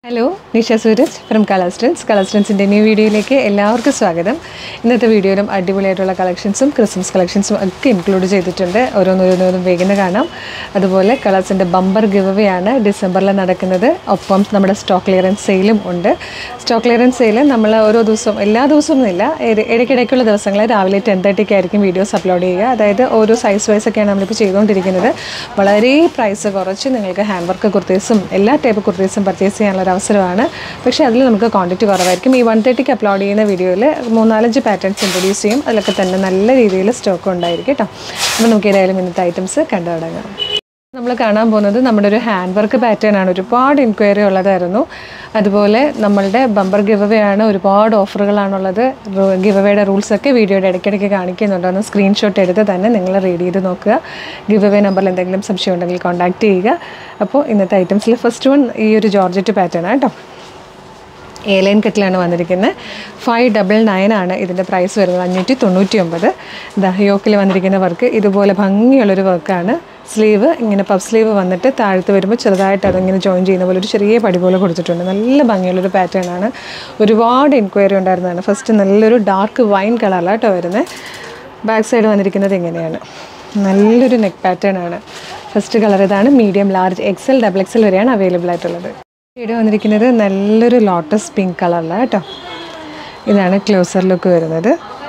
hello Nisha Sooraj from Colourstens കളർസ്റ്റൻസിൻ്റെ new വീഡിയോയിലേക്ക് എല്ലാവർക്കും സ്വാഗതം ഇന്നത്തെ വീഡിയോയിലും അടിപൊളിയായിട്ടുള്ള കളക്ഷൻസും ക്രിസ്മസ് കളക്ഷൻസും ഒക്കെ ഇൻക്ലൂഡ് ചെയ്തിട്ടുണ്ട് ഓരോന്നോരോന്നോരും വേഗം കാണാം അതുപോലെ കളേഴ്സിൻ്റെ ബമ്പർ ഗിവ് ആണ് ഡിസംബറിൽ നടക്കുന്നത് ഒപ്പം നമ്മുടെ സ്റ്റോക്ക് ക്ലിയറൻസ് സെയിലും ഉണ്ട് സ്റ്റോക്ക് ക്ലിയറൻസ് സെയിൽ നമ്മൾ ഓരോ ദിവസവും എല്ലാ ദിവസവും എന്നില്ല ഇട- ഇടയ്ക്കിടയ്ക്കുള്ള ദിവസങ്ങളിൽ രാവിലെ ടെൻ തേർട്ടിക്ക് ആയിരിക്കും വീഡിയോസ് അപ്ലോഡ് ചെയ്യുക അതായത് ഓരോ സൈസ് വൈസ് ഒക്കെയാണ് നമ്മളിപ്പോൾ ചെയ്തുകൊണ്ടിരിക്കുന്നത് വളരെ പ്രൈസ് കുറച്ച് നിങ്ങൾക്ക് ഹാൻഡ് വർക്ക് കുർത്തീസും എല്ലാ ടൈപ്പ് കുർത്തീസും പർച്ചേസ് ചെയ്യാനുള്ള ഒരു അവസരമാണ് പക്ഷേ അതിൽ നമുക്ക് ക്വാണ്ടിറ്റി കുറവായിരിക്കും ഈ വൺ തേർട്ടിക്ക് അപ്ലോഡ് ചെയ്യുന്ന വീഡിയോയിൽ മൂന്നാലഞ്ച് പാറ്റേൺസ് ഇൻട്രൊഡ്യൂസ് ചെയ്യും അതിലൊക്കെ തന്നെ നല്ല രീതിയിൽ സ്റ്റോക്ക് ഉണ്ടായിരിക്കും കേട്ടോ അപ്പോൾ നമുക്ക് ഏതായാലും ഇന്നത്തെ ഐറ്റംസ് കണ്ടു തുടങ്ങാം നമ്മൾ കാണാൻ പോകുന്നത് നമ്മുടെ ഒരു ഹാൻഡ് വർക്ക് പാറ്റേൺ ആണ് ഒരുപാട് എൻക്വയറി ഉള്ളതായിരുന്നു അതുപോലെ നമ്മളുടെ ബമ്പർ ഗിവ് അവേ ആണ് ഒരുപാട് ഓഫറുകളാണുള്ളത് ഗിവ് അവയുടെ റൂൾസ് ഒക്കെ വീഡിയോയുടെ ഇടയ്ക്കിടയ്ക്ക് കാണിക്കുന്നുണ്ട് ഒന്ന് സ്ക്രീൻഷോട്ട് എടുത്ത് തന്നെ നിങ്ങൾ റീഡ് ചെയ്ത് നോക്കുക ഗിവ് അവേ നമ്പറിൽ എന്തെങ്കിലും സംശയം ഉണ്ടെങ്കിൽ കോൺടാക്ട് ചെയ്യുക അപ്പോൾ ഇന്നത്തെ ഐറ്റംസിൽ ഫസ്റ്റ് വൺ ഈ ഒരു ജോർജറ്റ് പാറ്റേൺ ആണ് കേട്ടോ എ ലൈൻ കെറ്റിലാണ് വന്നിരിക്കുന്നത് ഫൈവ് ഡബിൾ നയൻ ആണ് ഇതിൻ്റെ പ്രൈസ് വരുന്നത് അഞ്ഞൂറ്റി തൊണ്ണൂറ്റി ഒമ്പത് ദാ യോക്കിൽ വന്നിരിക്കുന്ന വർക്ക് ഇതുപോലെ ഭംഗിയുള്ളൊരു വർക്കാണ് സ്ലീവ് ഇങ്ങനെ പഫ് സ്ലീവ് വന്നിട്ട് താഴത്ത് വരുമ്പോൾ ചെറുതായിട്ട് അതിങ്ങനെ ജോയിൻ ചെയ്യുന്ന പോലെ ഒരു ചെറിയ പടി പോലെ കൊടുത്തിട്ടുണ്ട് നല്ല ഭംഗിയുള്ളൊരു പാറ്റേൺ ആണ് ഒരുപാട് എൻക്വയറി ഉണ്ടായിരുന്നതാണ് ഫസ്റ്റ് നല്ലൊരു ഡാർക്ക് വൈൻ കളറിലാണ് കേട്ടോ വരുന്നത് ബാക്ക് സൈഡ് വന്നിരിക്കുന്നത് ഇങ്ങനെയാണ് നല്ലൊരു നെക്ക് പാറ്റേൺ ആണ് ഫസ്റ്റ് കളർ ഇതാണ് medium large XL double XL വരെയാണ് അവൈലബിൾ ആയിട്ടുള്ളത് ഇവിടെ വന്നിരിക്കുന്നത് നല്ലൊരു ലോട്ടസ് പിങ്ക് കളറിലാണ് കേട്ടോ ഇതാണ് ക്ലോസർ ലുക്ക് വരുന്നത്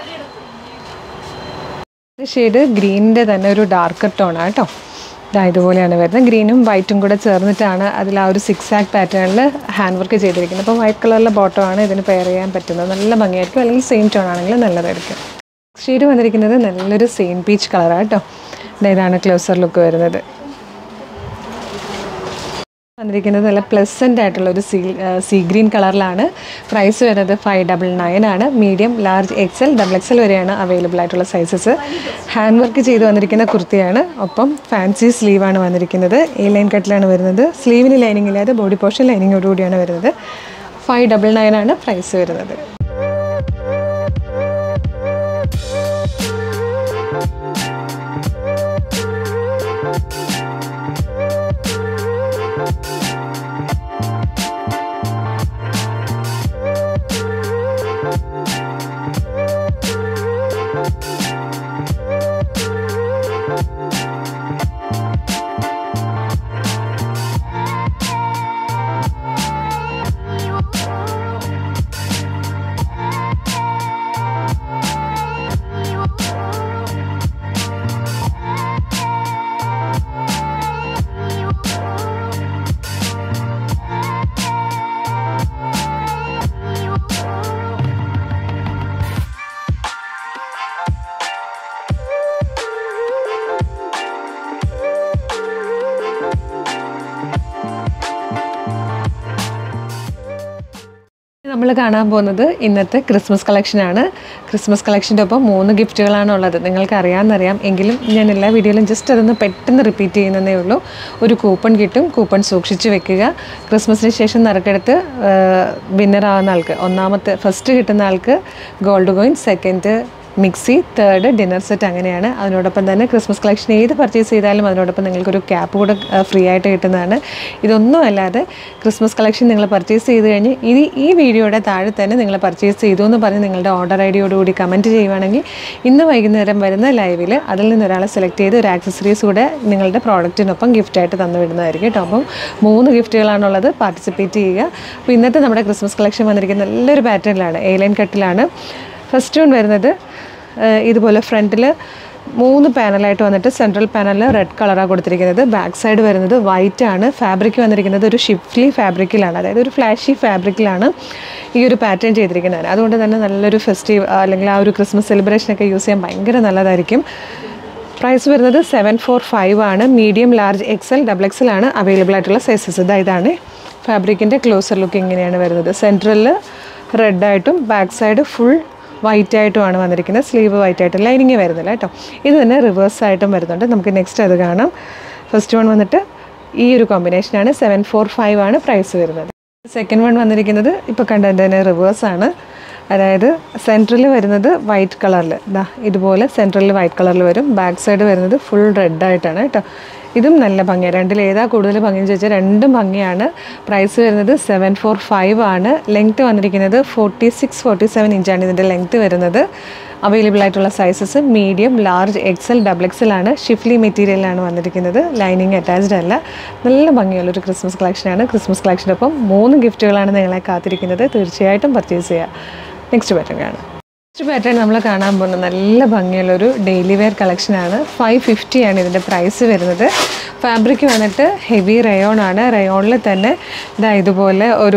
ഷെയ്ഡ് ഗ്രീനിൻ്റെ തന്നെ ഒരു ഡാർക്കർ ടോണാണ് കേട്ടോ ഇതാ ഇതുപോലെയാണ് വരുന്നത് ഗ്രീനും വൈറ്റും കൂടെ ചേർന്നിട്ടാണ് അതിൽ ആ ഒരു സിക്സ് ആക്ക് പാറ്റേണിൽ ഹാൻഡ് വർക്ക് ചെയ്തിരിക്കുന്നത് അപ്പോൾ വൈറ്റ് കളറിലെ ബോട്ടമാണ് ഇതിന് പെയർ ചെയ്യാൻ പറ്റുന്നത് നല്ല ഭംഗിയായിരിക്കും അല്ലെങ്കിൽ സെയിം ടോൺ ആണെങ്കിൽ നല്ലതായിരിക്കും ഷെയ്ഡ് വന്നിരിക്കുന്നത് നല്ലൊരു സെയിം പീച്ച് കളറാണ് കേട്ടോ ദാ ഇതാണ് ക്ലോസർ ലുക്ക് വരുന്നത് വന്നിരിക്കുന്നത് നല്ല പ്ലസൻ്റ് ആയിട്ടുള്ള ഒരു സീ സീ ഗ്രീൻ കളറിലാണ് പ്രൈസ് വരുന്നത് ഫൈവ് ഡബിൾ നയൻ ആണ് medium large XL double XL വരെയാണ് അവൈലബിൾ ആയിട്ടുള്ള സൈസസ് ഹാൻഡ് വർക്ക് ചെയ്ത് വന്നിരിക്കുന്ന കുർത്തിയാണ് ഒപ്പം ഫാൻസി സ്ലീവാണ് വന്നിരിക്കുന്നത് ഈ ലൈൻ കട്ടിലാണ് വരുന്നത് സ്ലീവിന് ലൈനിങ് ഇല്ലാതെ ബോഡി പോർഷൻ ലൈനിങ്ങോടുകൂടിയാണ് വരുന്നത് ഫൈവ് ഡബിൾ നയൻ ആണ് പ്രൈസ് വരുന്നത് നമ്മൾ കാണാൻ പോകുന്നത് ഇന്നത്തെ ക്രിസ്മസ് കളക്ഷനാണ് ക്രിസ്മസ് കളക്ഷൻ്റെ ഒപ്പം മൂന്ന് ഗിഫ്റ്റുകളാണ് ഉള്ളത് നിങ്ങൾക്ക് അറിയാമെന്നറിയാം എങ്കിലും ഞാൻ എല്ലാ വീഡിയോയിലും ജസ്റ്റ് അതൊന്ന് പെട്ടെന്ന് റിപ്പീറ്റ് ചെയ്യുന്നതേ ഉള്ളൂ ഒരു കൂപ്പൺ കിട്ടും കൂപ്പൺ സൂക്ഷിച്ച് വെക്കുക ക്രിസ്മസിന് ശേഷം നറുക്കെടുത്ത് വിന്നർ ആവുന്ന ആൾക്ക് ഒന്നാമത്തെ ഫസ്റ്റ് കിട്ടുന്ന ആൾക്ക് gold coin second mixie third dinner set അങ്ങനെയാണ് അതിനോടൊപ്പം തന്നെ ക്രിസ്മസ് കളക്ഷൻ ഏത് പർച്ചേസ് ചെയ്താലും അതിനോടൊപ്പം നിങ്ങൾക്കൊരു ക്യാപ്പ് കൂടെ ഫ്രീ ആയിട്ട് കിട്ടുന്നതാണ് ഇതൊന്നും അല്ലാതെ ക്രിസ്മസ് കളക്ഷൻ നിങ്ങൾ പർച്ചേസ് ചെയ്ത് കഴിഞ്ഞ് ഇത് ഈ വീഡിയോയുടെ താഴെ തന്നെ നിങ്ങൾ പർച്ചേസ് ചെയ്തു എന്ന് പറഞ്ഞ് നിങ്ങളുടെ ഓർഡർ ഐ ഡിയോടുകൂടി കമൻറ്റ് ചെയ്യുവാണെങ്കിൽ ഇന്ന് വൈകുന്നേരം വരുന്ന ലൈവിൽ അതിൽ നിന്ന് ഒരാളെ സെലക്ട് ചെയ്ത് ഒരു ആക്സസറീസ് കൂടെ നിങ്ങളുടെ പ്രോഡക്റ്റിനൊപ്പം ഗിഫ്റ്റായിട്ട് തന്നു വിടുന്നതായിരിക്കും കേട്ടോ അപ്പം മൂന്ന് ഗിഫ്റ്റുകളാണുള്ളത് പാർട്ടിസിപ്പേറ്റ് ചെയ്യുക അപ്പോൾ ഇന്നത്തെ നമ്മുടെ ക്രിസ്മസ് കളക്ഷൻ വന്നിരിക്കുന്ന നല്ലൊരു പാറ്റേണിലാണ് എ ലൈൻ കട്ടിലാണ് ഫസ്റ്റ് വൺ വരുന്നത് ഏഹ് ഇതുപോലെ ഫ്രണ്ടിൽ മൂന്ന് പാനലായിട്ട് വന്നിട്ട് സെൻട്രൽ പാനലിൽ റെഡ് കളറാണ് കൊടുത്തിരിക്കുന്നത് ബാക്ക് സൈഡ് വരുന്നത് വൈറ്റ് ആണ് ഫാബ്രിക് വന്നിരിക്കുന്നത് ഒരു ഷിഫ്റ്റ്ലി ഫാബ്രിക്കിലാണ് അതായത് ഒരു ഫ്ലാഷി ഫാബ്രിക്കിലാണ് ഈ ഒരു പാറ്റേൺ ചെയ്തിരിക്കുന്നത് അതുകൊണ്ട് തന്നെ നല്ലൊരു ഫെസ്റ്റീവ് അല്ലെങ്കിൽ ആ ഒരു ക്രിസ്മസ് സെലിബ്രേഷനൊക്കെ യൂസ് ചെയ്യാൻ ഭയങ്കര നല്ലതായിരിക്കും പ്രൈസ് വരുന്നത് സെവൻ ഫോർ ഫൈവ് ആണ് medium large XL double XL ആണ് അവൈലബിൾ ആയിട്ടുള്ള സൈസസ് ഇതാ ഇതാണ് ഫാബ്രിക്കിൻ്റെ ക്ലോസർ ലുക്ക് ഇങ്ങനെയാണ് വരുന്നത് സെൻട്രലിൽ റെഡായിട്ടും ബാക്ക് സൈഡ് ഫുൾ വൈറ്റ് ആയിട്ടുമാണ് വന്നിരിക്കുന്നത് സ്ലീവ് വൈറ്റ് ആയിട്ട് ലൈനിങ് വരുന്നില്ല കേട്ടോ ഇത് തന്നെ റിവേഴ്സ് ആയിട്ടും വരുന്നുണ്ട് നമുക്ക് നെക്സ്റ്റ് അത് കാണാം ഫസ്റ്റ് വൺ വന്നിട്ട് ഈ ഒരു കോമ്പിനേഷനാണ് സെവൻ ഫോർ ഫൈവ് ആണ് പ്രൈസ് വരുന്നത് സെക്കൻഡ് വൺ വന്നിരിക്കുന്നത് ഇപ്പോൾ കണ്ടത് തന്നെ റിവേഴ്സ് ആണ് അതായത് സെൻട്രൽ വരുന്നത് വൈറ്റ് കളറിൽ ദാ ഇതുപോലെ സെൻട്രലിൽ വൈറ്റ് കളറിൽ വരും ബാക്ക് സൈഡ് വരുന്നത് ഫുൾ റെഡ് ആയിട്ടാണ് കേട്ടോ ഇതും നല്ല ഭംഗിയാണ് രണ്ടിൽ ഏതാ കൂടുതൽ ഭംഗിയെന്ന് ചോദിച്ചാൽ രണ്ടും ഭംഗിയാണ് പ്രൈസ് വരുന്നത് സെവൻ ഫോർ ഫൈവ് ആണ് ലെങ്ത്ത് വന്നിരിക്കുന്നത് ഫോർട്ടി സിക്സ് ഫോർട്ടി സെവൻ ഇഞ്ചാണ് ഇതിൻ്റെ ലെങ്ത്ത് വരുന്നത് അവൈലബിൾ ആയിട്ടുള്ള sizes medium large XL double XL ആണ് ഷിഫ്ലി മെറ്റീരിയലാണ് വന്നിരിക്കുന്നത് ലൈനിങ് അറ്റാച്ച്ഡ് അല്ല നല്ല ഭംഗിയുള്ളൊരു ക്രിസ്മസ് കളക്ഷനാണ് ക്രിസ്മസ് കളക്ഷൻ്റെ ഒപ്പം മൂന്ന് ഗിഫ്റ്റുകളാണ് നിങ്ങളെ കാത്തിരിക്കുന്നത് തീർച്ചയായിട്ടും പർച്ചേസ് ചെയ്യുക നെക്സ്റ്റ് പാറ്റേൺ കാണാം നെക്സ്റ്റ് പാറ്റേൺ നമ്മൾ കാണാൻ പോകുന്നത് നല്ല ഭംഗിയുള്ളൊരു ഡെയിലി വെയർ കളക്ഷനാണ് ഫൈവ് ഫിഫ്റ്റി ആണ് ഇതിൻ്റെ പ്രൈസ് വരുന്നത് ഫാബ്രിക് വന്നിട്ട് ഹെവി റയോൺ ആണ് റയോണിൽ തന്നെ ഇതാ ഇതുപോലെ ഒരു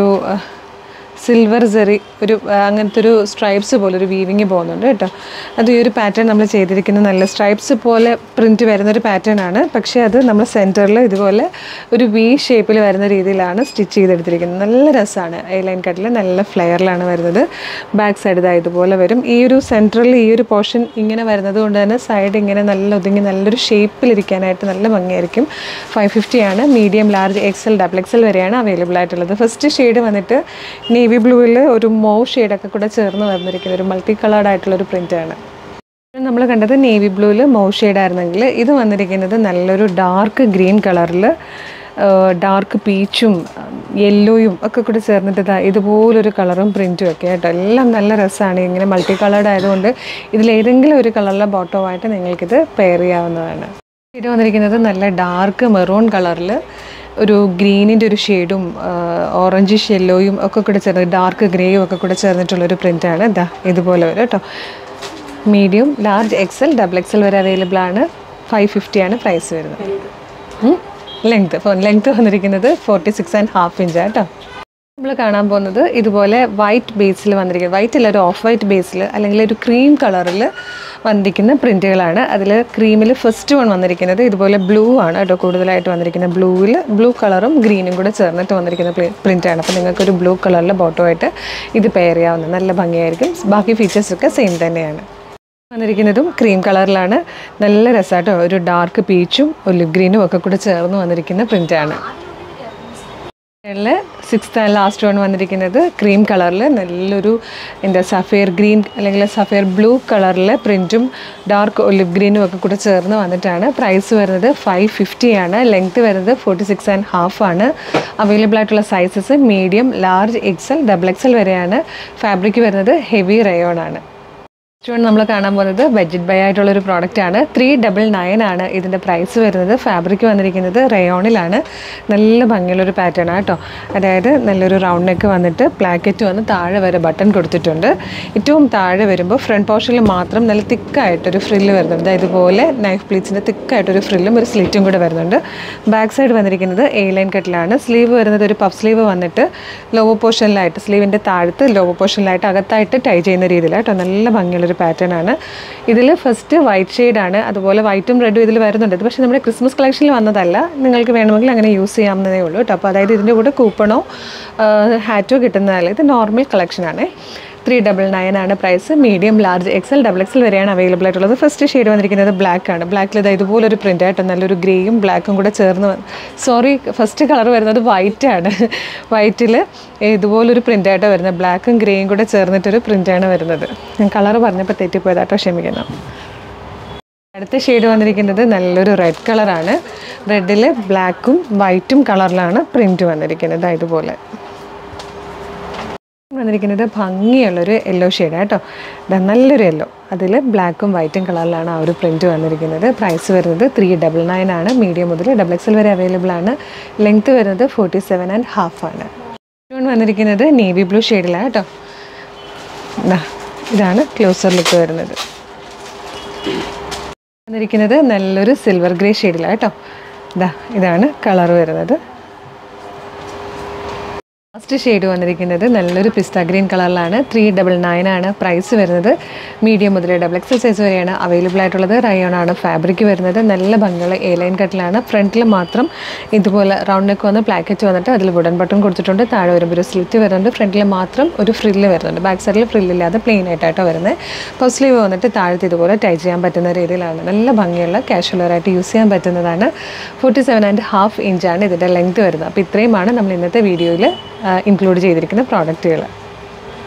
സിൽവർ സെറി ഒരു ആ, അങ്ങനത്തെ ഒരു സ്ട്രൈപ്സ് പോലെ ഒരു വീവിങ് പോകുന്നുണ്ട് കേട്ടോ അത് ഈ ഒരു പാറ്റേൺ നമ്മൾ ചെയ്തിരിക്കുന്നത് നല്ല സ്ട്രൈപ്സ് പോലെ പ്രിൻറ്റ് വരുന്ന ഒരു പാറ്റേൺ ആണ് പക്ഷേ അത് നമ്മൾ സെൻറ്ററിൽ ഇതുപോലെ ഒരു വി ഷേപ്പിൽ വരുന്ന രീതിയിലാണ് സ്റ്റിച്ച് ചെയ്തെടുത്തിരിക്കുന്നത് നല്ല രസമാണ് എ ലൈൻ കട്ടിൽ നല്ല ഫ്ലെയറിലാണ് വരുന്നത് ബാക്ക് സൈഡ് ഇതാ ഇതുപോലെ വരും ഈ ഒരു സെൻറ്ററിൽ ഈ ഒരു പോർഷൻ ഇങ്ങനെ വരുന്നത് കൊണ്ട് തന്നെ സൈഡ് ഇങ്ങനെ നല്ല ഒതുങ്ങി നല്ലൊരു ഷേപ്പിലിരിക്കാനായിട്ട് നല്ല ഭംഗിയായിരിക്കും ഫൈവ് ഫിഫ്റ്റി ആണ് medium large XL double XL വരെയാണ് അവൈലബിൾ ആയിട്ടുള്ളത് ഫസ്റ്റ് ഷെയ്ഡ് വന്നിട്ട് നേവി ബ്ലൂവിൽ ഒരു മോവ് ഷെയ്ഡൊക്കെ കൂടെ ചേർന്ന് വന്നിരിക്കുന്ന ഒരു മൾട്ടി കളേർഡ് ആയിട്ടുള്ള ഒരു പ്രിൻ്റാണ് നമ്മൾ കണ്ടത് നേവി ബ്ലൂവിൽ മോവ് ഷെയ്ഡായിരുന്നെങ്കിൽ ഇത് വന്നിരിക്കുന്നത് നല്ലൊരു ഡാർക്ക് ഗ്രീൻ കളറിൽ ഡാർക്ക് പീച്ചും യെല്ലോയും ഒക്കെ കൂടി ചേർന്നിട്ട് ദാ ഇതുപോലൊരു കളറും പ്രിൻറ്റും ഒക്കെ കേട്ടോ എല്ലാം നല്ല രസമാണ് ഇങ്ങനെ മൾട്ടി കളേർഡ് ആയതുകൊണ്ട് ഇതിലേതെങ്കിലും ഒരു കളറിലെ ബോട്ടവുമായിട്ട് നിങ്ങൾക്കിത് പെയർ ചെയ്യാവുന്നതാണ് ഇത് വന്നിരിക്കുന്നത് നല്ല ഡാർക്ക് മെറൂൺ കളറിൽ ഒരു ഗ്രീനിൻ്റെ ഒരു ഷെയ്ഡും ഓറഞ്ച് യെല്ലോയും ഒക്കെ കൂടെ ചേർന്ന് ഡാർക്ക് ഗ്രേയും ഒക്കെ കൂടെ ചേർന്നിട്ടുള്ളൊരു പ്രിൻ്റാണ് ഇതാ ഇതുപോലെ വരും കേട്ടോ medium large XL double XL വരെ അവൈലബിൾ ആണ് ഫൈവ് ഫിഫ്റ്റി ആണ് പ്രൈസ് വരുന്നത് ലെങ്ത് ലെങ്ത് വന്നിരിക്കുന്നത് forty six and half inch കേട്ടോ നമ്മൾ കാണാൻ പോകുന്നത് ഇതുപോലെ വൈറ്റ് ബേസിൽ വന്നിരിക്കുന്നത് വൈറ്റ് അല്ല ഒരു ഓഫ് വൈറ്റ് ബേസിൽ അല്ലെങ്കിൽ ഒരു ക്രീം കളറിൽ വന്നിരിക്കുന്ന പ്രിൻറ്റുകളാണ് അതിൽ ക്രീമിൽ ഫസ്റ്റ് വൺ വന്നിരിക്കുന്നത് ഇതുപോലെ ബ്ലൂ ആണ് കേട്ടോ കൂടുതലായിട്ട് വന്നിരിക്കുന്നത് ബ്ലൂവിൽ ബ്ലൂ കളറും ഗ്രീനും കൂടെ ചേർന്നിട്ട് വന്നിരിക്കുന്ന പ്രിൻ്റാണ് അപ്പോൾ നിങ്ങൾക്കൊരു ബ്ലൂ കളറിലെ ബോട്ടമായിട്ട് ഇത് പെയർ ചെയ്യാവുന്നത് നല്ല ഭംഗിയായിരിക്കും ബാക്കി ഫീച്ചേഴ്സൊക്കെ സെയിം തന്നെയാണ് വന്നിരിക്കുന്നതും ക്രീം കളറിലാണ് നല്ല രസമാട്ടോ ഒരു ഡാർക്ക് പീച്ചും ഒലിവ് ഗ്രീനും ഒക്കെ കൂടെ ചേർന്ന് വന്നിരിക്കുന്ന പ്രിൻ്റാണ് സിക്സ്ത് ആൻഡ് ലാസ്റ്റ് വൺ വന്നിരിക്കുന്നത് ക്രീം കളറിൽ നല്ലൊരു എന്താ സഫയർ ഗ്രീൻ അല്ലെങ്കിൽ സഫയർ ബ്ലൂ കളറിലെ പ്രിൻറ്റും ഡാർക്ക് ഒലിവ് ഗ്രീനും ഒക്കെ കൂടെ ചേർന്ന് വന്നിട്ടാണ് പ്രൈസ് വരുന്നത് ഫൈവ് ഫിഫ്റ്റി ആണ് ലെങ്ത് വരുന്നത് ഫോർട്ടി സിക്സ് ആൻഡ് ഹാഫ് ആണ് അവൈലബിൾ ആയിട്ടുള്ള sizes medium large XL double XL വരെയാണ് ഫാബ്രിക് വരുന്നത് ഹെവി റയോൺ ആണ് നെക്സ്റ്റ് നമ്മൾ കാണാൻ പോകുന്നത് ബഡ്ജറ്റ് ബൈ ആയിട്ടുള്ള ഒരു പ്രോഡക്റ്റ് ആണ് ത്രീ ഡബിൾ നയൻ ആണ് ഇതിൻ്റെ പ്രൈസ് വരുന്നത് ഫാബ്രിക് വന്നിരിക്കുന്നത് റയോണിലാണ് നല്ല ഭംഗിയുള്ളൊരു പാറ്റേൺ ആണ് കേട്ടോ അതായത് നല്ലൊരു റൗണ്ട് നെക്ക് വന്നിട്ട് പ്ലാക്കറ്റ് വന്ന് താഴെ വരെ ബട്ടൺ കൊടുത്തിട്ടുണ്ട് ഏറ്റവും താഴെ വരുമ്പോൾ ഫ്രണ്ട് പോർഷനിൽ മാത്രം നല്ല തിക്കായിട്ടൊരു ഫ്രില്ല് വരുന്നുണ്ട് അതായത് ഇതുപോലെ നൈഫ് പ്ലീറ്റ്സിൻ്റെ തിക്കായിട്ടൊരു ഫ്രില്ലും ഒരു സ്ലിറ്റും കൂടെ വരുന്നുണ്ട് ബാക്ക് സൈഡ് വന്നിരിക്കുന്നത് എ ലൈൻ കട്ടിലാണ് സ്ലീവ് വരുന്നത് ഒരു പഫ് സ്ലീവ് വന്നിട്ട് ലോവർ പോർഷനിലായിട്ട് സ്ലീവിൻ്റെ താഴത്ത് ലോവർ പോർഷനിലായിട്ട് അകത്തായിട്ട് ടൈ ചെയ്യുന്ന രീതിയിൽ കേട്ടോ നല്ല ഭംഗിയുള്ളൊരു പാറ്റേൺ ആണ് ഇതിൽ ഫസ്റ്റ് വൈറ്റ് ഷെയ്ഡാണ് അതുപോലെ വൈറ്റും റെഡും ഇതിൽ വരുന്നുണ്ട് ഇത് പക്ഷേ നമ്മുടെ ക്രിസ്മസ് കളക്ഷനിൽ വന്നതല്ല നിങ്ങൾക്ക് വേണമെങ്കിൽ അങ്ങനെ യൂസ് ചെയ്യാവുന്നതേ ഉള്ളൂ കേട്ടോ അപ്പോൾ അതായത് ഇതിൻ്റെ കൂടെ കൂപ്പണോ ഹാറ്റോ കിട്ടുന്നതല്ല ഇത് നോർമൽ കളക്ഷനാണ് ത്രീ ഡബിൾ നയൻ ആണ് price medium large XL double XL വരെയാണ് അവൈലബിൾ ആയിട്ടുള്ളത് ഫസ്റ്റ് ഷെയ്ഡ് വന്നിരിക്കുന്നത് ബ്ലാക്ക് ആണ് ബ്ലാക്കിൽ ഇത് ഇതുപോലൊരു പ്രിൻ്റ് ആയിട്ട് നല്ലൊരു ഗ്രേയും ബ്ലാക്കും കൂടെ ചേർന്ന് സോറി ഫസ്റ്റ് കളർ വരുന്നത് വൈറ്റ് ആണ് വൈറ്റിൽ ഇതുപോലൊരു പ്രിൻ്റ് ആയിട്ട് വരുന്നത് ബ്ലാക്കും ഗ്രേയും കൂടെ ചേർന്നിട്ടൊരു പ്രിൻ്റാണ് വരുന്നത് ഞാൻ കളർ പറഞ്ഞപ്പോൾ തെറ്റിപ്പോയതാട്ടോ ക്ഷമിക്കണം അടുത്ത ഷെയ്ഡ് വന്നിരിക്കുന്നത് നല്ലൊരു റെഡ് കളറാണ് റെഡിൽ ബ്ലാക്കും വൈറ്റും കളറിലാണ് പ്രിൻറ്റ് വന്നിരിക്കുന്നത് ദാ ഇതുപോലെ വന്നിരിക്കുന്നത് ഭംഗിയുള്ളൊരു യെല്ലോ ഷെയ്ഡാണ് കേട്ടോ ഇതാ നല്ലൊരു യെല്ലോ അതിൽ ബ്ലാക്കും വൈറ്റും കളറിലാണ് ആ ഒരു പ്രിൻറ്റ് വന്നിരിക്കുന്നത് പ്രൈസ് വരുന്നത് ത്രീ ഡബിൾ നയൻ ആണ് മീഡിയം മുതൽ ഡബിൾ എക്സൽ വരെ അവൈലബിൾ ആണ് ലെങ്ത്ത് വരുന്നത് ഫോർട്ടി സെവൻ ആൻഡ് ഹാഫ് ആണ് വന്നിരിക്കുന്നത് നേവി ബ്ലൂ ഷെയ്ഡിലാണ് കേട്ടോ ദാ ഇതാണ് ക്ലോസർ ലുക്ക് വരുന്നത് വന്നിരിക്കുന്നത് നല്ലൊരു സിൽവർ ഗ്രേ ഷെയ്ഡിലാണ് കേട്ടോ ഇതാ ഇതാണ് കളർ വരുന്നത് ലാസ്റ്റ് ഷെയ്ഡ് വന്നിരിക്കുന്നത് നല്ലൊരു പിസ്ത ഗ്രീൻ കളറിലാണ് ത്രീ ഡബിൾ നയൻ ആണ് പ്രൈസ് വരുന്നത് മീഡിയം മുതൽ ഡബിൾ എക്സൽ സൈസ് വരെയാണ് അവൈലബിൾ ആയിട്ടുള്ളത് റയോൺ ആണ് ഫാബ്രിക് വരുന്നത് നല്ല ഭംഗിയുള്ള എ ലൈൻ കട്ടിലാണ് ഫ്രണ്ടിൽ മാത്രം ഇതുപോലെ റൗണ്ട് നെക്ക് വന്ന് പ്ലാക്കറ്റ് വന്നിട്ട് അതിൽ വുഡൻ ബട്ടൺ കൊടുത്തിട്ടുണ്ട് താഴെ വരുമ്പോൾ ഒരു സ്ലിറ്റ് വരുന്നുണ്ട് ഫ്രണ്ടിൽ മാത്രം ഒരു ഫ്രില്ല് വരുന്നുണ്ട് ബാക്ക് സൈഡിൽ ഫ്രില്ലില്ലാതെ പ്ലെയിൻ ആയിട്ടാട്ടോ വരുന്നത് പഫ് സ്ലീവ് വന്നിട്ട് താഴത്ത് ഇതുപോലെ ടൈ ചെയ്യാൻ പറ്റുന്ന രീതിയിലാണ് നല്ല ഭംഗിയുള്ള കാഷ്വലറായിട്ട് യൂസ് ചെയ്യാൻ പറ്റുന്നതാണ് ഫോർട്ടി സെവൻ ആൻഡ് ഹാഫ് ഇഞ്ചാണ് ഇതിൻ്റെ ലെങ്ത് വരുന്നത് അപ്പോൾ ഇത്രയുമാണ് നമ്മൾ ഇന്നത്തെ വീഡിയോയിൽ ഇൻക്ലൂഡ് ചെയ്തിരിക്കുന്ന പ്രോഡക്റ്റുകൾ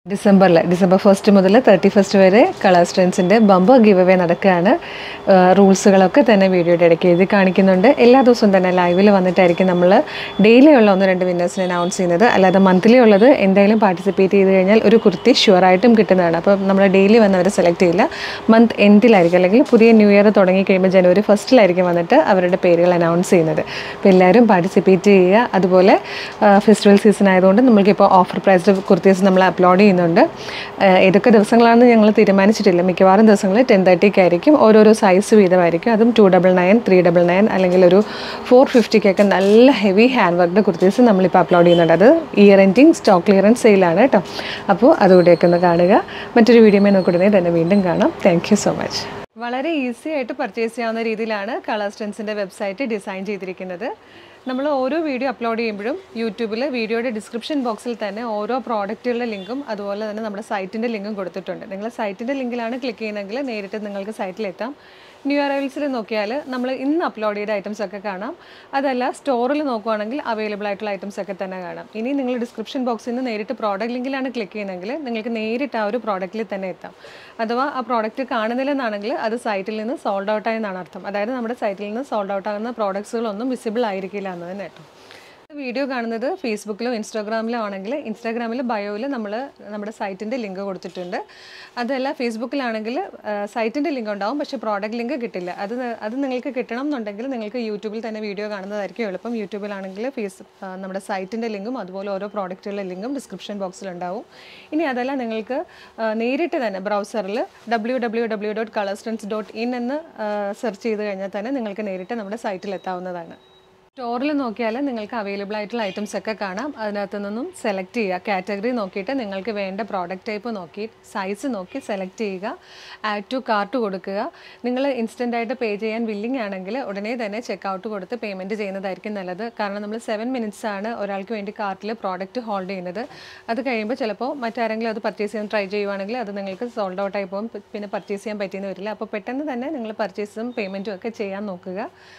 ഡിസംബറിൽ ഡിസംബർ ഫസ്റ്റ് മുതൽ തേർട്ടി ഫസ്റ്റ് വരെ കളർ സ്ട്രെൻസിൻ്റെ ബമ്പ് ഗിവ് അവേ നടക്കുകയാണ് റൂൾസുകളൊക്കെ തന്നെ വീഡിയോയുടെ ഇടയ്ക്ക് എഴുതി കാണിക്കുന്നുണ്ട് എല്ലാ ദിവസവും തന്നെ ലൈവിൽ വന്നിട്ടായിരിക്കും നമ്മൾ ഡെയിലി ഉള്ള ഒന്ന് രണ്ട് വിന്നേഴ്സിനെ അനൗൺസ് ചെയ്യുന്നത് അല്ലാതെ മന്ത്ലി ഉള്ളത് എന്തായാലും പാർട്ടിസിപ്പേറ്റ് ചെയ്ത് കഴിഞ്ഞാൽ ഒരു കുർത്തി ഷുവറായിട്ടും കിട്ടുന്നതാണ് അപ്പോൾ നമ്മൾ ഡെയിലി വന്നവരെ സെലക്ട് ചെയ്യില്ല മന്ത് എൻഡിലായിരിക്കും അല്ലെങ്കിൽ പുതിയ ന്യൂ ഇയർ തുടങ്ങി കഴിയുമ്പോൾ ജനുവരി ഫസ്റ്റിലായിരിക്കും വന്നിട്ട് അവരുടെ പേരുകൾ അനൗൺസ് ചെയ്യുന്നത് അപ്പോൾ എല്ലാവരും പാർട്ടിസിപ്പേറ്റ് ചെയ്യുക അതുപോലെ ഫെസ്റ്റിവൽ സീസൺ ആയതുകൊണ്ട് നമ്മൾക്കിപ്പോൾ ഓഫർ പ്രൈസ്ഡ് കുർത്തീസ് നമ്മൾ അപ്ലോഡ് ചെയ്യുന്നുണ്ട് ആഹ് ഏതൊക്കെ ദിവസങ്ങളാണെന്ന് ഞങ്ങൾ തീരുമാനിച്ചിട്ടില്ല മിക്കവാറും ദിവസങ്ങളിൽ ടെൻ തേർട്ടിക്ക് ആയിരിക്കും ഓരോരോ സൈസ് വീതമായിരിക്കും അതും two double nine three double nine അല്ലെങ്കിൽ ഒരു ഫോർ ഫിഫ്റ്റിക്കൊക്കെ നല്ല ഹെവി ഹാൻഡ് വർക്ക്ഡ് കുർത്തീസ് നമ്മളിപ്പോൾ അപ്ലോഡ് ചെയ്യുന്നുണ്ട് അത് ഇയർ എൻഡിങ് സ്റ്റോക്ക് ക്ലിയറൻസ് സെയിലാണ് കേട്ടോ അപ്പോൾ അതുകൂടെയൊക്കെ ഒന്ന് കാണുക മറ്റൊരു വീഡിയോമേ നമുക്ക് ഉടനെ തന്നെ വീണ്ടും കാണാം താങ്ക് യു സോ മച്ച് വളരെ ഈസി ആയിട്ട് പർച്ചേസ് ചെയ്യാവുന്ന രീതിയിലാണ് കളർ സ്റ്റെൻസിൻ്റെ വെബ്സൈറ്റ് ഡിസൈൻ ചെയ്തിരിക്കുന്നത് നമ്മൾ ഓരോ വീഡിയോ അപ്ലോഡ് ചെയ്യുമ്പോഴും യൂട്യൂബിൽ വീഡിയോയുടെ ഡിസ്ക്രിപ്ഷൻ ബോക്സിൽ തന്നെ ഓരോ പ്രോഡക്റ്റുകളുടെ ലിങ്കും അതുപോലെ തന്നെ നമ്മുടെ സൈറ്റിൻ്റെ ലിങ്കും കൊടുത്തിട്ടുണ്ട് നിങ്ങൾ സൈറ്റിൻ്റെ ലിങ്കിലാണ് ക്ലിക്ക് ചെയ്യുന്നതെങ്കിൽ നേരിട്ട് നിങ്ങൾക്ക് സൈറ്റിലെത്താം ന്യൂ അറൈവൽസിൽ നോക്കിയാൽ നമ്മൾ ഇന്ന് അപ്ലോഡ് ചെയ്ത ഐറ്റംസ് ഒക്കെ കാണാം അതല്ല സ്റ്റോറിൽ നോക്കുവാണെങ്കിൽ അവൈലബിൾ ആയിട്ടുള്ള ഐറ്റംസ് ഒക്കെ തന്നെ കാണാം ഇനി നിങ്ങൾ ഡിസ്ക്രിപ്ഷൻ ബോക്സിൽ നിന്ന് നേരിട്ട് പ്രോഡക്റ്റ് ലിങ്കിലാണ് ക്ലിക്ക് ചെയ്യുന്നതെങ്കിൽ നിങ്ങൾക്ക് നേരിട്ട് ആ ഒരു പ്രോഡക്റ്റിൽ തന്നെ എത്താം അഥവാ ആ പ്രോഡക്റ്റ് കാണുന്നില്ലെന്നാണെങ്കിൽ അത് സൈറ്റിൽ നിന്ന് സോൾഡ് ഔട്ട് ആയെന്നാണ് അർത്ഥം അതായത് നമ്മുടെ സൈറ്റിൽ നിന്ന് സോൾഡ് ഔട്ട് ആകുന്ന പ്രോഡക്ട്സുകളൊന്നും വിസിബിൾ ആയിരിക്കില്ല എന്ന് തന്നെ കേട്ടോ വീഡിയോ കാണുന്നത് ഫേസ്ബുക്കിലോ ഇൻസ്റ്റാഗ്രാമിലോ ആണെങ്കിൽ ഇൻസ്റ്റാഗ്രാമിൽ ബയോയിൽ നമ്മൾ നമ്മുടെ സൈറ്റിൻ്റെ ലിങ്ക് കൊടുത്തിട്ടുണ്ട് അതല്ല ഫേസ്ബുക്കിലാണെങ്കിൽ സൈറ്റിൻ്റെ ലിങ്ക് ഉണ്ടാവും പക്ഷേ പ്രോഡക്റ്റ് ലിങ്ക് കിട്ടില്ല അത് ന- അത് നിങ്ങൾക്ക് കിട്ടണം എന്നുണ്ടെങ്കിൽ നിങ്ങൾക്ക് യൂട്യൂബിൽ തന്നെ വീഡിയോ കാണുന്നതായിരിക്കും എളുപ്പം യൂട്യൂബിലാണെങ്കിൽ ഫേസ് ആ, നമ്മുടെ സൈറ്റിൻ്റെ ലിങ്കും അതുപോലെ ഓരോ പ്രോഡക്റ്റുകളുടെ ലിങ്കും ഡിസ്ക്രിപ്ഷൻ ബോക്സിൽ ഉണ്ടാവും ഇനി അതല്ല നിങ്ങൾക്ക് ആ, നേരിട്ട് തന്നെ ബ്രൗസറിൽ W W W dot Colourstens dot in എന്ന് സെർച്ച് ചെയ്ത് കഴിഞ്ഞാൽ തന്നെ നിങ്ങൾക്ക് നേരിട്ട് നമ്മുടെ സൈറ്റിൽ എത്താവുന്നതാണ് സ്റ്റോറിൽ നോക്കിയാൽ നിങ്ങൾക്ക് അവൈലബിൾ ആയിട്ടുള്ള ഐറ്റംസ് ഒക്കെ കാണാം അതിനകത്ത് നിന്നും സെലക്ട് ചെയ്യുക കാറ്റഗറി നോക്കിയിട്ട് നിങ്ങൾക്ക് വേണ്ട പ്രോഡക്റ്റ് ടൈപ്പ് നോക്കി സൈസ് നോക്കി സെലക്ട് ചെയ്യുക ആഡ് ടു കാർട്ട് കൊടുക്കുക നിങ്ങൾ ഇൻസ്റ്റൻ്റ് ആയിട്ട് പേ ചെയ്യാൻ വില്ലിംഗ് ആണെങ്കിൽ ഉടനെ തന്നെ ചെക്കൗട്ട് കൊടുത്ത് പേയ്മെൻറ്റ് ചെയ്യുന്നതായിരിക്കും നല്ലത് കാരണം നമ്മൾ സെവൻ മിനിറ്റ്സ് ആണ് ഒരാൾക്ക് വേണ്ടി കാർട്ടിൽ പ്രോഡക്റ്റ് ഹോൾഡ് ചെയ്യുന്നത് അത് കഴിയുമ്പോൾ ചിലപ്പോൾ മറ്റാരെങ്കിലും അത് പർച്ചേസ് ചെയ്യാൻ ട്രൈ ചെയ്യുവാണെങ്കിൽ അത് നിങ്ങൾക്ക് സോൾഡ് ഔട്ട് ആയി പോകും പിന്നെ പർച്ചേസ് ചെയ്യാൻ പറ്റിയെന്ന് വരില്ല അപ്പോൾ പെട്ടെന്ന് തന്നെ നിങ്ങൾ പർച്ചേസും പേയ്മെൻറ്റും ഒക്കെ ചെയ്യാൻ നോക്കുക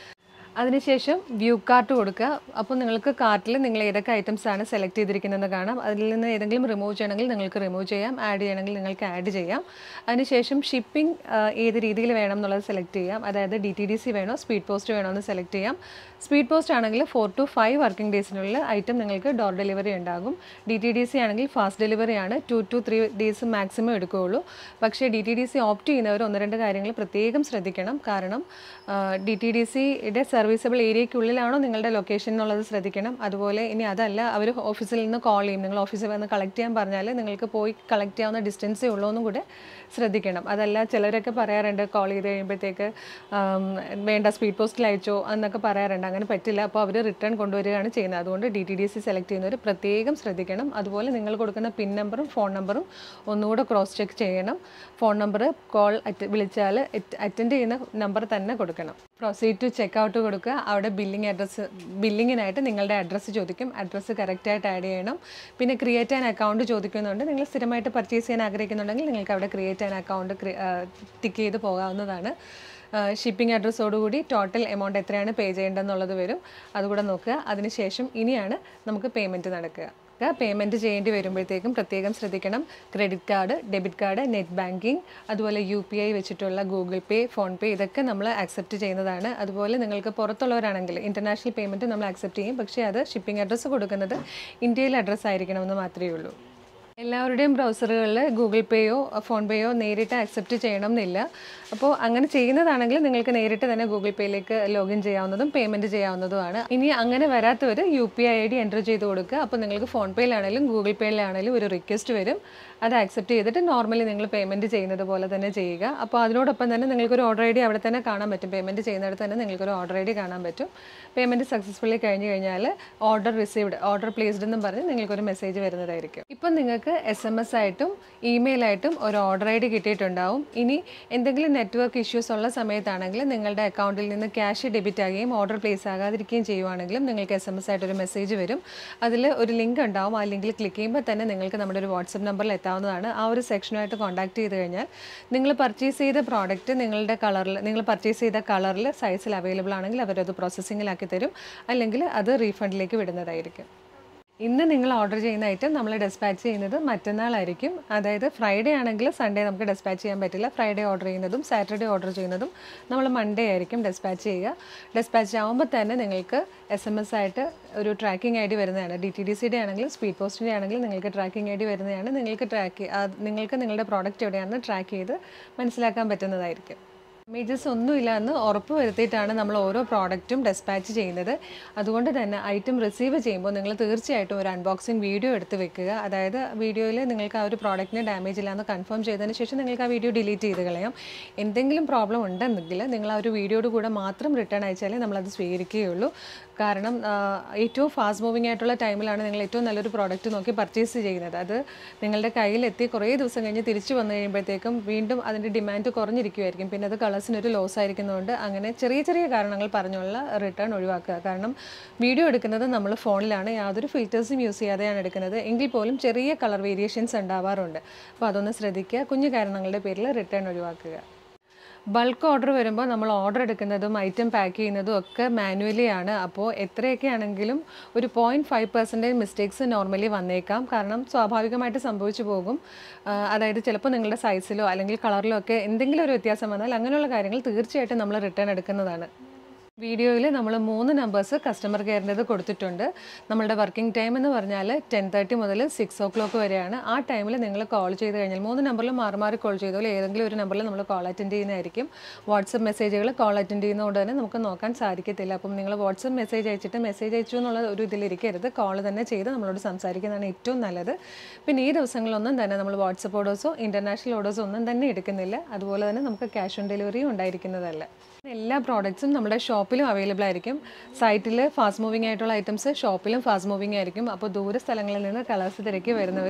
അതിനുശേഷം വ്യൂ കാർട്ട് കൊടുക്കുക അപ്പോൾ നിങ്ങൾക്ക് കാർട്ടിൽ നിങ്ങൾ ഏതൊക്കെ ഐറ്റംസ് ആണ് സെലക്ട് ചെയ്തിരിക്കുന്നതെന്ന് കാണാം അതിൽ നിന്ന് ഏതെങ്കിലും റിമൂവ് ചെയ്യണമെങ്കിൽ നിങ്ങൾക്ക് റിമൂവ് ചെയ്യാം ആഡ് ചെയ്യണമെങ്കിൽ നിങ്ങൾക്ക് ആഡ് ചെയ്യാം അതിനുശേഷം ഷിപ്പിംഗ് ഏത് രീതിയിൽ വേണം എന്നുള്ളത് സെലക്ട് ചെയ്യാം അതായത് ഡി ടി ഡി സി വേണോ സ്പീഡ് പോസ്റ്റ് വേണോ എന്ന് സെലക്ട് ചെയ്യാം സ്പീഡ് പോസ്റ്റ് ആണെങ്കിൽ ഫോർ ടു ഫൈവ് വർക്കിംഗ് ഡേയ്സിനുള്ളിൽ ഐറ്റം നിങ്ങൾക്ക് ഡോർ ഡെലിവറി ഉണ്ടാകും ഡി ടി ഡി സി ആണെങ്കിൽ ഫാസ്റ്റ് ഡെലിവറി ആണ് two to three days maximum എടുക്കുകയുള്ളൂ പക്ഷേ D T D C opt ചെയ്യുന്നവർ ഒന്ന് രണ്ട് കാര്യങ്ങൾ പ്രത്യേകം ശ്രദ്ധിക്കണം കാരണം ഡി ടി ഡി സിയുടെ സർവീസബിൾ ഏരിയയ്ക്കുള്ളിലാണോ നിങ്ങളുടെ ലൊക്കേഷൻ എന്നുള്ളത് ശ്രദ്ധിക്കണം അതുപോലെ ഇനി അതല്ല അവർ ഓഫീസിൽ നിന്ന് കോൾ ചെയ്യും നിങ്ങൾ ഓഫീസിൽ വന്ന് കളക്ട് ചെയ്യാൻ പറഞ്ഞാൽ നിങ്ങൾക്ക് പോയി കളക്ട് ചെയ്യാവുന്ന ഡിസ്റ്റൻസേ ഉള്ളൂ എന്നും കൂടെ ശ്രദ്ധിക്കണം അതല്ല ചിലരൊക്കെ പറയാറുണ്ട് കോൾ ചെയ്ത് കഴിയുമ്പോഴത്തേക്ക് ആം, വേണ്ട സ്പീഡ് പോസ്റ്റിൽ അയച്ചോ എന്നൊക്കെ പറയാറുണ്ട് അങ്ങനെ പറ്റില്ല അപ്പോൾ അവർ റിട്ടേൺ കൊണ്ടുവരികയാണ് ചെയ്യുന്നത് അതുകൊണ്ട് D T D C select ചെയ്യുന്നവർ പ്രത്യേകം ശ്രദ്ധിക്കണം അതുപോലെ നിങ്ങൾ കൊടുക്കുന്ന പിൻ നമ്പറും ഫോൺ നമ്പറും ഒന്നുകൂടെ ക്രോസ് ചെക്ക് ചെയ്യണം ഫോൺ നമ്പർ കോൾ വിളിച്ചാൽ അറ്റൻഡ് ചെയ്യുന്ന നമ്പർ തന്നെ കൊടുക്കണം പ്രൊസീഡ് ടു ചെക്ക് ഔട്ട് കൊടുക്കുക അവിടെ ബില്ലിംഗ് അഡ്രസ്സ് ബില്ലിങ്ങിനായിട്ട് നിങ്ങളുടെ അഡ്രസ്സ് ചോദിക്കും അഡ്രസ്സ് കറക്റ്റായിട്ട് ആഡ് ചെയ്യണം പിന്നെ ക്രിയേറ്റ് ആൻ അക്കൗണ്ട് ചോദിക്കുന്നുണ്ട് നിങ്ങൾ സ്ഥിരമായിട്ട് പർച്ചേസ് ചെയ്യാൻ ആഗ്രഹിക്കുന്നുണ്ടെങ്കിൽ നിങ്ങൾക്ക് അവിടെ ക്രിയേറ്റ് ആൻ അക്കൗണ്ട് ടിക്ക് ചെയ്ത് പോകാവുന്നതാണ് ഷിപ്പിംഗ് അഡ്രസ്സോടുകൂടി ടോട്ടൽ എമൗണ്ട് എത്രയാണ് പേ ചെയ്യേണ്ടതെന്നുള്ളത് വരും അതുകൂടെ നോക്കുക അതിനുശേഷം ഇനിയാണ് നമുക്ക് പേയ്മെൻറ്റ് നടക്കുക പേയ്മെൻറ്റ് ചെയ്യേണ്ടി വരുമ്പോഴത്തേക്കും പ്രത്യേകം ശ്രദ്ധിക്കണം credit card debit card net banking അതുപോലെ യു പി ഐ വെച്ചിട്ടുള്ള ഗൂഗിൾ പേ ഫോൺ പേ ഇതൊക്കെ നമ്മൾ ആക്സെപ്റ്റ് ചെയ്യുന്നതാണ് അതുപോലെ നിങ്ങൾക്ക് പുറത്തുള്ളവരാണെങ്കിൽ ഇൻ്റർനാഷണൽ പേയ്മെൻറ്റ് നമ്മൾ ആക്സെപ്റ്റ് ചെയ്യും പക്ഷേ അത് ഷിപ്പിംഗ് അഡ്രസ്സ് കൊടുക്കുന്നത് ഇന്ത്യയിൽ അഡ്രസ്സ് ആയിരിക്കണമെന്ന് മാത്രമേ ഉള്ളൂ എല്ലാവരുടെയും ബ്രൗസറുകളിൽ ഗൂഗിൾ പേയോ ഫോൺ പേയോ നേരിട്ട് ആക്സെപ്റ്റ് ചെയ്യണം എന്നില്ല അപ്പോൾ അങ്ങനെ ചെയ്യുന്നതാണെങ്കിൽ നിങ്ങൾക്ക് നേരിട്ട് തന്നെ ഗൂഗിൾ പേയിലേക്ക് ലോഗിൻ ചെയ്യാവുന്നതും പേയ്മെൻറ്റ് ചെയ്യാവുന്നതുമാണ് ഇനി അങ്ങനെ വരാത്തവർ U P I I D enter ചെയ്ത് കൊടുക്കുക അപ്പോൾ നിങ്ങൾക്ക് ഫോൺ പേയിലാണെങ്കിലും ഗൂഗിൾ പേയിലാണെങ്കിലും ഒരു റിക്വസ്റ്റ് വരും അത് ആക്സെപ്റ്റ് ചെയ്തിട്ട് നോർമലി നിങ്ങൾ പേയ്മെൻറ്റ് ചെയ്യുന്നത് പോലെ തന്നെ ചെയ്യുക അപ്പോൾ അതിനോടൊപ്പം തന്നെ നിങ്ങൾക്കൊരു ഓർഡർ ഐ ഡി അവിടെ തന്നെ കാണാൻ പറ്റും പേയ്മെൻറ്റ് ചെയ്യുന്നിടത്ത് തന്നെ നിങ്ങൾക്കൊരു ഓർഡർ ഐ ഡി കാണാൻ പറ്റും പേയ്മെൻറ്റ് സക്സസ്ഫുള്ളി കഴിഞ്ഞ് കഴിഞ്ഞാൽ ഓർഡർ റിസീവ്ഡ് ഓർഡർ പ്ലേസ്ഡ് എന്നും പറഞ്ഞ് നിങ്ങൾക്കൊരു മെസ്സേജ് വരുന്നതായിരിക്കും ഇപ്പം നിങ്ങൾക്ക് എസ് എം എസ് ആയിട്ടും ഇമെയിലായിട്ടും ഒരു ഓർഡർ ഐ ഡി കിട്ടിയിട്ടുണ്ടാവും ഇനി എന്തെങ്കിലും നെറ്റ്വർക്ക് ഇഷ്യൂസ് ഉള്ള സമയത്താണെങ്കിൽ നിങ്ങളുടെ അക്കൗണ്ടിൽ നിന്ന് ക്യാഷ് ഡെബിറ്റ് ആകുകയും ഓർഡർ പ്ലേസ് ആകാതിരിക്കുകയും ചെയ്യുവാണെങ്കിലും നിങ്ങൾക്ക് എസ് എം എസ് ആയിട്ട് ഒരു മെസ്സേജ് വരും അതിൽ ഒരു ലിങ്ക് ഉണ്ടാവും ആ ലിങ്കിൽ ക്ലിക്ക് ചെയ്യുമ്പോൾ തന്നെ നിങ്ങൾക്ക് നമ്മുടെ ഒരു വാട്സപ്പ് നമ്പറിൽ എത്താവുന്നതാണ് ആ ഒരു സെക്ഷനുമായിട്ട് കോൺടാക്ട് ചെയ്ത് കഴിഞ്ഞാൽ നിങ്ങൾ പർച്ചേസ് ചെയ്ത പ്രോഡക്റ്റ് നിങ്ങളുടെ കളറിൽ നിങ്ങൾ പർച്ചേസ് ചെയ്ത കളറിൽ സൈസിൽ അവൈലബിൾ ആണെങ്കിൽ അവരത് പ്രോസസ്സിങ്ങിലാക്കി തരും അല്ലെങ്കിൽ അത് റീഫണ്ടിലേക്ക് വിടുന്നതായിരിക്കും ഇന്ന് നിങ്ങൾ ഓർഡർ ചെയ്യുന്ന ഐറ്റം നമ്മൾ ഡെസ്പാച്ച് ചെയ്യുന്നത് മറ്റന്നാളായിരിക്കും അതായത് ഫ്രൈഡേ ആണെങ്കിൽ സൺഡേ നമുക്ക് ഡെസ്പാച്ച് ചെയ്യാൻ പറ്റില്ല ഫ്രൈഡേ ഓർഡർ ചെയ്യുന്നതും സാറ്റർഡേ ഓർഡർ ചെയ്യുന്നതും നമ്മൾ മൺഡേ ആയിരിക്കും ഡെസ്പാച്ച് ചെയ്യുക ഡെസ്പാച്ച് ആകുമ്പോൾ തന്നെ നിങ്ങൾക്ക് എസ് എം എസ് ആയിട്ട് ഒരു ട്രാക്കിംഗ് ഐ ഡി വരുന്നതാണ് ഡി ടി ഡി സിയുടെ ആണെങ്കിലും സ്പീഡ് പോസ്റ്റിൻ്റെ ആണെങ്കിലും നിങ്ങൾക്ക് ട്രാക്കിംഗ് ഐ ഡി വരുന്നതാണ് നിങ്ങൾക്ക് ട്രാക്ക് നിങ്ങൾക്ക് നിങ്ങളുടെ പ്രോഡക്റ്റ് എവിടെയാണെന്ന് ട്രാക്ക് ചെയ്ത് മനസ്സിലാക്കാൻ പറ്റുന്നതായിരിക്കും ഡാമേജസ് ഒന്നുമില്ല എന്ന് ഉറപ്പ് വരുത്തിയിട്ടാണ് നമ്മൾ ഓരോ പ്രോഡക്റ്റും ഡെസ്പാച്ച് ചെയ്യുന്നത് അതുകൊണ്ട് തന്നെ ഐറ്റം റിസീവ് ചെയ്യുമ്പോൾ നിങ്ങൾ തീർച്ചയായിട്ടും ഒരു അൺബോക്സിങ് വീഡിയോ എടുത്ത് വെക്കുക അതായത് വീഡിയോയിൽ നിങ്ങൾക്ക് ആ ഒരു പ്രോഡക്റ്റിന് ഡാമേജ് ഇല്ല എന്ന് കൺഫേം ചെയ്തതിന് ശേഷം നിങ്ങൾക്ക് ആ വീഡിയോ ഡിലീറ്റ് ചെയ്ത് കളയാം എന്തെങ്കിലും പ്രോബ്ലം ഉണ്ടെന്നെങ്കിൽ നിങ്ങൾ ആ ഒരു വീഡിയോയുടെ കൂടെ മാത്രം റിട്ടേൺ അയച്ചാലേ നമ്മളത് സ്വീകരിക്കുകയുള്ളൂ കാരണം ആ, ഏറ്റവും ഫാസ്റ്റ് മൂവിങ് ആയിട്ടുള്ള ടൈമിലാണ് നിങ്ങൾ ഏറ്റവും നല്ലൊരു പ്രോഡക്റ്റ് നോക്കി പർച്ചേസ് ചെയ്യുന്നത് അത് നിങ്ങളുടെ കയ്യിലെത്തി കുറേ ദിവസം കഴിഞ്ഞ് തിരിച്ചു വന്നു കഴിയുമ്പോഴത്തേക്കും വീണ്ടും അതിൻ്റെ ഡിമാൻഡ് കുറഞ്ഞിരിക്കുമായിരിക്കും പിന്നെ അത് കളേഴ്സിനൊരു ലോസ് ആയിരിക്കുന്നതുകൊണ്ട് അങ്ങനെ ചെറിയ ചെറിയ കാരണങ്ങൾ പറഞ്ഞുള്ള റിട്ടേൺ ഒഴിവാക്കുക കാരണം വീഡിയോ എടുക്കുന്നത് നമ്മൾ ഫോണിലാണ് യാതൊരു ഫിൽറ്റേഴ്സും യൂസ് ചെയ്യാതെയാണ് എടുക്കുന്നത് എങ്കിൽ പോലും ചെറിയ കളർ വേരിയേഷൻസ് ഉണ്ടാവാറുണ്ട് അപ്പോൾ അതൊന്ന് ശ്രദ്ധിക്കുക കുഞ്ഞു കാരണങ്ങളുടെ പേരിൽ റിട്ടേൺ ഒഴിവാക്കുക ബൾക്ക് ഓർഡർ വരുമ്പോൾ നമ്മൾ ഓർഡർ എടുക്കുന്നതും ഐറ്റം പാക്ക് ചെയ്യുന്നതും ഒക്കെ മാനുവലി ആണ് അപ്പോൾ എത്രയൊക്കെ ആണെങ്കിലും ഒരു point five percentage mistakes normally വന്നേക്കാം കാരണം സ്വാഭാവികമായിട്ട് സംഭവിച്ചു പോകും ആ, അതായത് ചിലപ്പോൾ നിങ്ങളുടെ സൈസിലോ അല്ലെങ്കിൽ കളറിലോ ഒക്കെ എന്തെങ്കിലും ഒരു വ്യത്യാസം വന്നാൽ അങ്ങനെയുള്ള കാര്യങ്ങൾ തീർച്ചയായിട്ടും നമ്മൾ റിട്ടേൺ എടുക്കുന്നതാണ് വീഡിയോയിൽ നമ്മൾ മൂന്ന് നമ്പേഴ്സ് കസ്റ്റമർ കെയറിൻ്റെത് കൊടുത്തിട്ടുണ്ട് നമ്മളുടെ വർക്കിംഗ് ടൈം എന്ന് പറഞ്ഞാൽ ടെൻ തേർട്ടി മുതൽ സിക്സ് ഓ ക്ലോക്ക് വരെയാണ് ആ ടൈമിൽ നിങ്ങൾ കോൾ ചെയ്ത് കഴിഞ്ഞാൽ മൂന്ന് നമ്പറിൽ മാറി മാറി കോൾ ചെയ്തോളൂ ഏതെങ്കിലും ഒരു നമ്പറിൽ നമ്മൾ കോൾ അറ്റൻഡ് ചെയ്യുന്നതായിരിക്കും വാട്സപ്പ് മെസ്സേജുകൾ കോൾ അറ്റൻഡ് ചെയ്യുന്നതുകൊണ്ട് തന്നെ നമുക്ക് നോക്കാൻ സാധിക്കത്തില്ല അപ്പം നിങ്ങൾ വാട്സപ്പ് മെസ്സേജ് അയച്ചിട്ട് മെസ്സേജ് അയച്ചു എന്നുള്ള ഒരു ഇതിലിരിക്കരുത് കോൾ തന്നെ ചെയ്ത് നമ്മളോട് സംസാരിക്കുന്നതാണ് ഏറ്റവും നല്ലത് പിന്നെ ഈ ദിവസങ്ങളിലൊന്നും തന്നെ നമ്മൾ വാട്സപ്പ് ഓർഡേഴ്സോ ഇൻ്റർനാഷണൽ ഓർഡേഴ്സോ ഒന്നും തന്നെ എടുക്കുന്നില്ല അതുപോലെ തന്നെ നമുക്ക് ക്യാഷ് ഓൺ ഡെലിവറിയും ഉണ്ടായിരിക്കുന്നതല്ല എല്ലാ പ്രോഡക്റ്റ്സും നമ്മുടെ ഷോപ്പിലും അവൈലബിൾ ആയിരിക്കും സൈറ്റിൽ ഫാസ്റ്റ് മൂവിങ് ആയിട്ടുള്ള ഐറ്റംസ് ഷോപ്പിലും ഫാസ്റ്റ് മൂവിങ് ആയിരിക്കും അപ്പോൾ ദൂര സ്ഥലങ്ങളിൽ നിന്ന് കളേഴ്സ് തിരക്കി വരുന്നവർ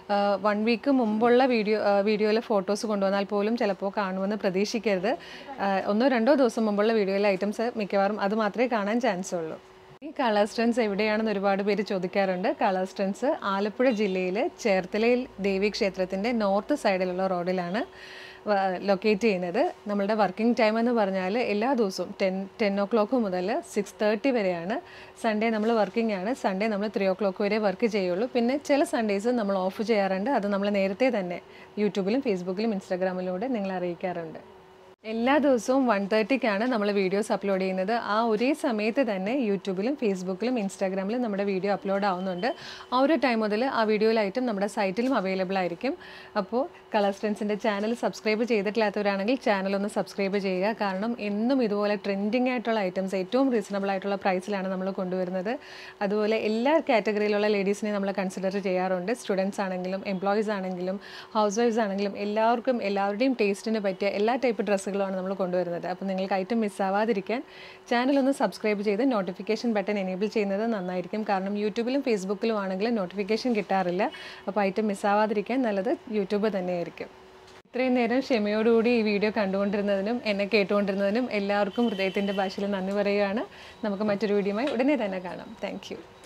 വൺ വീക്ക് മുമ്പുള്ള വീഡിയോ വീഡിയോയിലെ ഫോട്ടോസ് കൊണ്ടുവന്നാൽ പോലും ചിലപ്പോൾ കാണുമെന്ന് പ്രതീക്ഷിക്കരുത് ആ, ഒന്നോ രണ്ടോ ദിവസം മുമ്പുള്ള വീഡിയോയിലെ ഐറ്റംസ് മിക്കവാറും അത് മാത്രമേ കാണാൻ ചാൻസ് ഉള്ളൂ ഈ കളർ സ്റ്റൺസ് എവിടെയാണെന്ന് ഒരുപാട് പേര് ചോദിക്കാറുണ്ട് കളർ സ്റ്റൺസ് ആലപ്പുഴ ജില്ലയിൽ ചേർത്തലയിൽ ദേവി ക്ഷേത്രത്തിൻ്റെ നോർത്ത് സൈഡിലുള്ള റോഡിലാണ് ലൊക്കേറ്റ് ചെയ്യുന്നത് നമ്മളുടെ വർക്കിംഗ് ടൈം എന്ന് പറഞ്ഞാൽ എല്ലാ ദിവസവും ടെൻ ടെൻ ഒ ക്ലോക്ക് മുതൽ സിക്സ് തേർട്ടി വരെയാണ് സൺഡേ നമ്മൾ വർക്കിംഗ് ആണ് സൺഡേ നമ്മൾ ത്രീ ഒ ക്ലോക്ക് വരെ വർക്ക് ചെയ്യുള്ളൂ പിന്നെ ചില സൺഡേസ് നമ്മൾ ഓഫ് ചെയ്യാറുണ്ട് അത് നമ്മൾ നേരത്തെ തന്നെ യൂട്യൂബിലും ഫേസ്ബുക്കിലും ഇൻസ്റ്റാഗ്രാമിലൂടെ നിങ്ങളെ അറിയിക്കാറുണ്ട് എല്ലാ ദിവസവും വൺ തേർട്ടിക്കാണ് നമ്മൾ വീഡിയോസ് അപ്ലോഡ് ചെയ്യുന്നത് ആ ഒരേ സമയത്ത് തന്നെ യൂട്യൂബിലും ഫേസ്ബുക്കിലും ഇൻസ്റ്റാഗ്രാമിലും നമ്മുടെ വീഡിയോ അപ്ലോഡ് ആവുന്നുണ്ട് ആ ഒരു ടൈം മുതൽ ആ വീഡിയോയിലായിട്ടും നമ്മുടെ സൈറ്റിലും അവൈലബിൾ ആയിരിക്കും അപ്പോൾ കളർ സ്ട്രെൻസിൻ്റെ ചാനൽ സബ്സ്ക്രൈബ് ചെയ്തിട്ടില്ലാത്തവരാണെങ്കിൽ ചാനൽ ഒന്ന് സബ്സ്ക്രൈബ് ചെയ്യുക കാരണം എന്നും ഇതുപോലെ ട്രെൻഡിങ് ആയിട്ടുള്ള ഐറ്റംസ് ഏറ്റവും റീസണബിൾ ആയിട്ടുള്ള പ്രൈസിലാണ് നമ്മൾ കൊണ്ടുവരുന്നത് അതുപോലെ എല്ലാ കാറ്റഗറിയിലുള്ള ലേഡീസിനെ നമ്മൾ കൺസിഡർ ചെയ്യാറുണ്ട് സ്റ്റുഡൻസ് ആണെങ്കിലും എംപ്ലോയീസ് ആണെങ്കിലും ഹൗസ് വൈഫ്സ് ആണെങ്കിലും എല്ലാവർക്കും എല്ലാവരുടെയും ടേസ്റ്റിന് പറ്റിയ എല്ലാ ടൈപ്പ് ഡ്രസ്സുകളുമാണ് നമ്മൾ കൊണ്ടുവരുന്നത് അപ്പോൾ നിങ്ങൾക്ക് ഐറ്റം മിസ്സാവാതിരിക്കാൻ ചാനൽ ഒന്ന് സബ്സ്ക്രൈബ് ചെയ്ത് നോട്ടിഫിക്കേഷൻ ബട്ടൺ എനേബിൾ ചെയ്യുന്നത് നന്നായിരിക്കും കാരണം യൂട്യൂബിലും ഫേസ്ബുക്കിലും ആണെങ്കിലും നോട്ടിഫിക്കേഷൻ കിട്ടാറില്ല അപ്പോൾ ഐറ്റം മിസ്സാവാതിരിക്കാൻ നല്ലത് യൂട്യൂബ് തന്നെയായിരിക്കും ഇത്രയും നേരം ക്ഷമയോടുകൂടി ഈ വീഡിയോ കണ്ടുകൊണ്ടിരുന്നതിനും എന്നെ കേട്ടുകൊണ്ടിരുന്നതിനും എല്ലാവർക്കും ഹൃദയത്തിൻ്റെ ഭാഷയിൽ നന്ദി പറയുകയാണ് നമുക്ക് മറ്റൊരു വീഡിയോയുമായി ഉടനെ തന്നെ കാണാം താങ്ക്